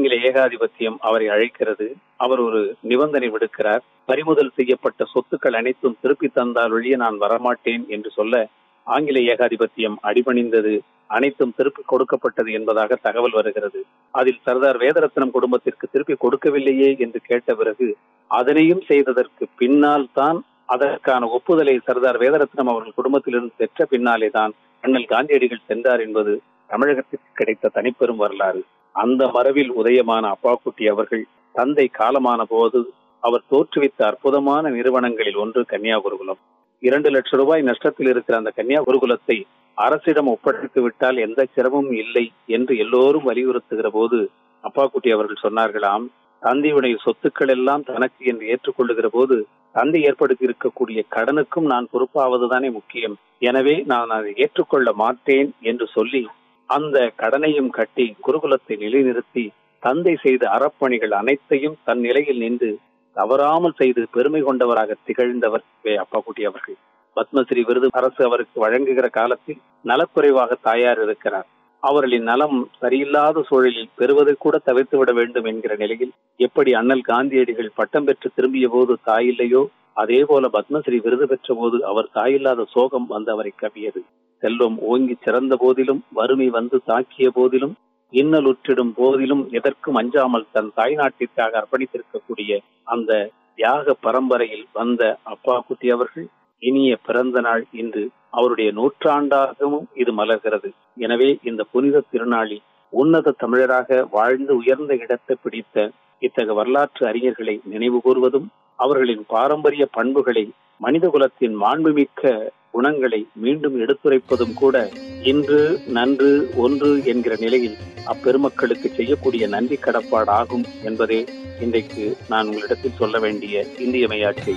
ஆங்கில ஏகாதிபத்தியம் அவரை அழைக்கிறது அவர் ஒரு நிபந்தனை விடுக்கிறார் பறிமுதல் செய்யப்பட்ட சொத்துக்கள் அனைத்தும் திருப்பி தந்தால் ஒழிய நான் வரமாட்டேன் என்று சொல்ல ஆங்கில ஏகாதிபத்தியம் அடிபணிந்தது அனைத்தும் திருப்பி கொடுக்கப்பட்டது என்பதாக தகவல் வருகிறது அதில் சர்தார் வேதரத்னம் குடும்பத்திற்கு திருப்பி கொடுக்கவில்லையே என்று கேட்ட பிறகு அதனையும் செய்ததற்கு பின்னால் தான் அதற்கான ஒப்புதலை சர்தார் வேதரத்னம் அவர்கள் குடும்பத்திலிருந்து பெற்ற பின்னாலே தான் அண்ணல் காந்தியடிகள் சென்றார் என்பது தமிழகத்திற்கு கிடைத்த தனிப்பெரும் வரலாறு அந்த மரபில் உதயமான அப்பாக்குட்டி அவர்கள் தந்தை காலமான போது அவர் தோற்றுவித்த அற்புதமான நிறுவனங்களில் ஒன்று கன்னியா குருகுலம் இரண்டு லட்சம் ரூபாய் நஷ்டத்தில் இருக்கிற அந்த கன்னியா குருகுலத்தை அரசிடம் ஒப்படைத்து விட்டால் எந்த சிரமமும் இல்லை என்று எல்லோரும் வலியுறுத்துகிற போது அப்பாக்குட்டி அவர்கள் சொன்னார்களாம் தந்தையுடைய சொத்துக்கள் எல்லாம் தனக்கு என்று ஏற்றுக்கொள்ளுகிற போது தந்தை ஏற்படுத்தி இருக்கக்கூடிய கடனுக்கும் நான் பொறுப்பாவதுதானே முக்கியம் எனவே நான் அதை ஏற்றுக்கொள்ள மாட்டேன் என்று சொல்லி அந்த கடனையும் கட்டி குருகுலத்தை நிலைநிறுத்தி தந்தை செய்த அறப்பணிகள் அனைத்தையும் தன் நிலையில் நின்று தவறாமல் செய்து பெருமை கொண்டவராக திகழ்ந்தவர் வே அப்பாக்குட்டி அவர்கள் பத்மஸ்ரீ விருது அரசு அவருக்கு வழங்குகிற காலத்தில் நலக்குறைவாக தாயார் இருக்கிறார் அவர்களின் நலம் சரியில்லாத சூழலில் பெறுவதை கூட தவிர்த்து விட வேண்டும் என்கிற நிலையில் எப்படி அண்ணல் காந்தியடிகள் பட்டம் பெற்று திரும்பிய போது தாயில்லையோ அதே போல பத்மஸ்ரீ விருது பெற்ற போது அவர் தாயில்லாத சோகம் வந்து அவரை கவியது செல்வம் ஓங்கி சிறந்த போதிலும் வறுமை வந்து தாக்கிய போதிலும் இன்னலுற்றிடும் போதிலும் எதற்கும் அஞ்சாமல் தன் தாய்நாட்டிற்காக அர்ப்பணித்திருக்கக்கூடிய அந்த தியாக பரம்பரையில் வந்த அப்பா குட்டி அவர்கள் இனிய பிறந்த நாள் இன்று அவருடைய நூற்றாண்டாகவும் இது மலர்கிறது எனவே இந்த புனித திருநாளில் உன்னத தமிழராக வாழ்ந்து உயர்ந்த இடத்தை பிடித்த இத்தகைய வரலாற்று அறிஞர்களை நினைவு கூறுவதும் அவர்களின் பாரம்பரிய பண்புகளை மனித குலத்தின் மாண்புமிக்க குணங்களை மீண்டும் எடுத்துரைப்பதும் கூட இன்று நன்று ஒன்று என்கிற நிலையில் அப்பெருமக்களுக்கு செய்யக்கூடிய நன்றி கடப்பாடாகும் என்பதே இன்றைக்கு நான் உங்களிடத்தில் சொல்ல வேண்டிய இந்தியமையாட்சி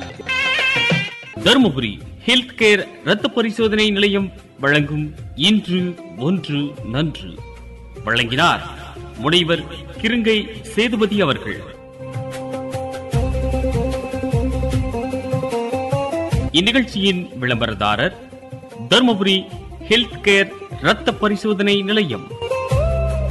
தருமபுரி ஹெல்த் கேர் ரத்த பரிசோதனை நிலையம் வழங்கும் இன்று ஒன்று நன்று வழங்கினார் முனைவர் கிருங்கை சேதுபதி அவர்கள் இந்நிகழ்ச்சியின் விளம்பரதாரர் தருமபுரி ஹெல்த் கேர் ரத்த பரிசோதனை நிலையம்